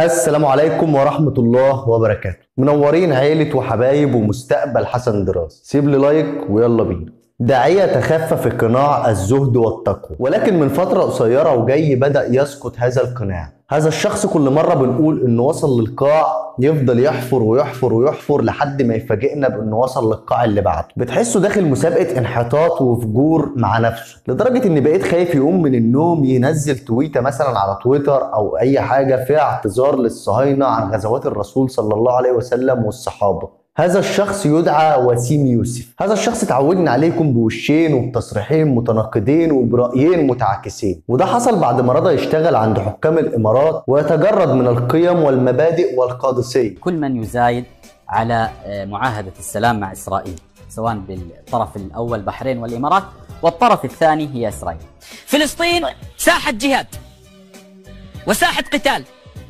السلام عليكم ورحمة الله وبركاته منورين عيلة وحبايب ومستقبل حسن دراس سيب لي لايك ويلا بينا داعية تخفف قناع الزهد والتقوى ولكن من فترة قصيرة وجاي بدأ يسقط هذا القناع هذا الشخص كل مرة بنقول انه وصل للقاع يفضل يحفر ويحفر ويحفر لحد ما يفاجئنا بانه وصل للقاع اللي بعده بتحسه داخل مسابقة انحطاط وفجور مع نفسه لدرجة ان بقيت خايف يقوم من النوم ينزل تويتة مثلا على تويتر او اي حاجة فيها اعتذار للصهاينة عن غزوات الرسول صلى الله عليه وسلم والصحابة هذا الشخص يدعى وسيم يوسف هذا الشخص اتعودنا عليكم بوشين وبتصريحين متناقضين وبرأيين متعاكسين وده حصل بعد ما رضى يشتغل عند حكام الإمارات ويتجرد من القيم والمبادئ والقادسية كل من يزايد على معاهدة السلام مع إسرائيل سواء بالطرف الأول بحرين والإمارات والطرف الثاني هي إسرائيل فلسطين ساحة جهاد وساحة قتال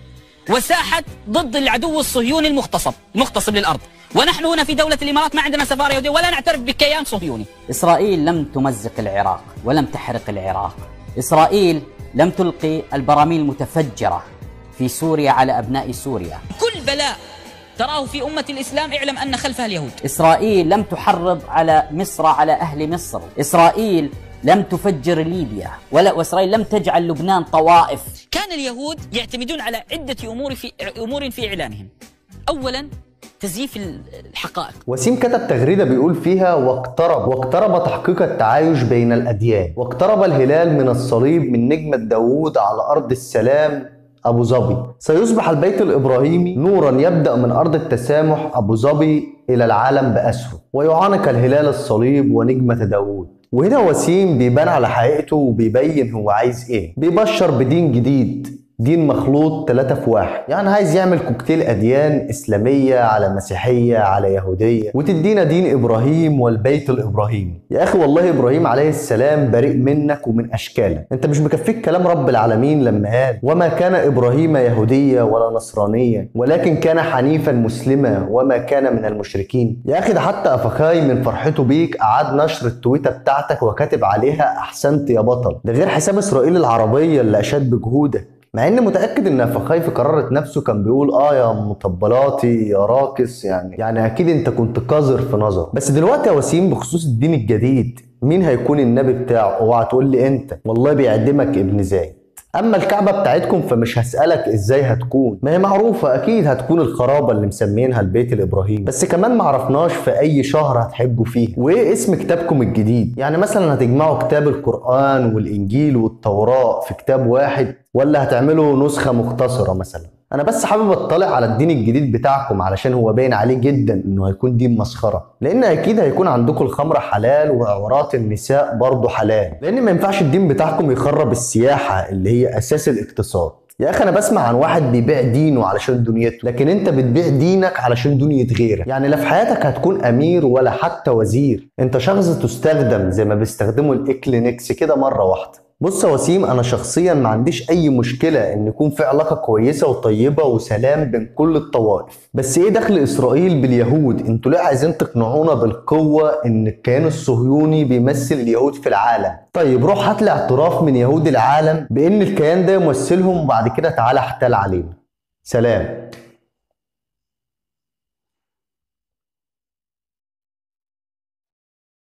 وساحة ضد العدو الصهيوني المغتصب المغتصب للأرض ونحن هنا في دولة الإمارات ما عندنا سفارة يهودية ولا نعترف بكيان صهيوني إسرائيل لم تمزق العراق ولم تحرق العراق إسرائيل لم تلقي البراميل المتفجرة في سوريا على أبناء سوريا كل بلاء تراه في أمة الإسلام اعلم أن خلفها اليهود إسرائيل لم تحرض على مصر على أهل مصر إسرائيل لم تفجر ليبيا ولا وإسرائيل لم تجعل لبنان طوائف كان اليهود يعتمدون على عدة أمور في أمور في إعلانهم أولا تزييف الحقائق وسيم كتب تغريدة بيقول فيها واقترب واقترب تحقيق التعايش بين الأديان واقترب الهلال من الصليب من نجمة داوود على أرض السلام أبو ظبي سيصبح البيت الإبراهيمي نورا يبدأ من أرض التسامح أبو ظبي إلى العالم بأسره ويعانق الهلال الصليب ونجمة داوود وهنا وسيم بيبان على حقيقته وبيبين هو عايز ايه بيبشر بدين جديد دين مخلوط ثلاثة في واحد يعني عايز يعمل كوكتيل أديان إسلامية على مسيحية على يهودية وتدينا دين إبراهيم والبيت الإبراهيمي يا أخي والله إبراهيم عليه السلام بريء منك ومن أشكالك أنت مش مكفيك كلام رب العالمين لما قال وما كان إبراهيم يهودية ولا نصرانية ولكن كان حنيفا مسلما وما كان من المشركين يا أخي ده حتى أفخاي من فرحته بيك أعاد نشر التويتة بتاعتك وكاتب عليها أحسنت يا بطل ده غير حساب إسرائيل العربية اللي أشاد بجهودك مع اني متاكد ان فخاي في قرارة نفسه كان بيقول اه يا مطبلاتي يا راقص يعني يعني اكيد انت كنت قذر في نظره بس دلوقتي يا وسيم بخصوص الدين الجديد مين هيكون النبي بتاعه اوعى تقول لي انت والله بيعدمك ابن زايد اما الكعبه بتاعتكم فمش هسالك ازاي هتكون ما هي معروفه اكيد هتكون الخرابه اللي مسمينها البيت الابراهيمي بس كمان معرفناش في اي شهر هتحجوا فيه وايه اسم كتابكم الجديد يعني مثلا هتجمعوا كتاب القران والانجيل والتوراه في كتاب واحد ولا هتعملوا نسخه مختصره مثلا انا بس حابب اطلع على الدين الجديد بتاعكم علشان هو باين عليه جدا انه هيكون دين مسخره لان اكيد هيكون عندكم الخمره حلال وعورات النساء برضه حلال لان ما ينفعش الدين بتاعكم يخرب السياحه اللي هي اساس الاقتصاد يا اخي انا بسمع عن واحد بيبيع دينه علشان دنيته لكن انت بتبيع دينك علشان دنيا غيرك يعني لا في حياتك هتكون امير ولا حتى وزير انت شخص تستخدم زي ما بيستخدموا الاكلينكس كده مره واحده بص يا وسيم انا شخصيا ما عنديش اي مشكله ان يكون في علاقه كويسه وطيبه وسلام بين كل الطوائف بس ايه دخل اسرائيل باليهود انتوا ليه عايزين تقنعونا بالقوه ان الكيان الصهيوني بيمثل اليهود في العالم طيب روح هات لي اعتراف من يهود العالم بان الكيان ده يمثلهم وبعد كده تعالى احتال علينا سلام